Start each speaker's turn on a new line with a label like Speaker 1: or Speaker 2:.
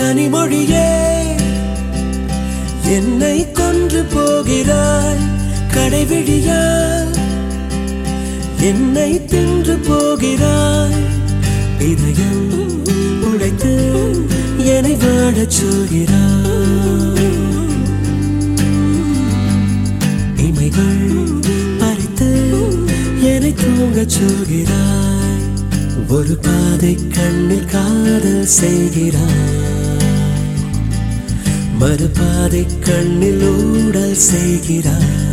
Speaker 1: கனிமொழியே என்னை கொன்று போகிறாய் கடைவிழியால் என்னை தின்று போகிறாய் இதயம் உடைத்து என்னை வாழச் சொல்கிறாய் இமைகள் பறித்து என்னை தூங்கச் சொல்கிறாய் ஒரு பாதை கண்ணில் காதல் செய்கிறாய் மறுபாதை கண்ணில் ஊடல் செய்கிறாய்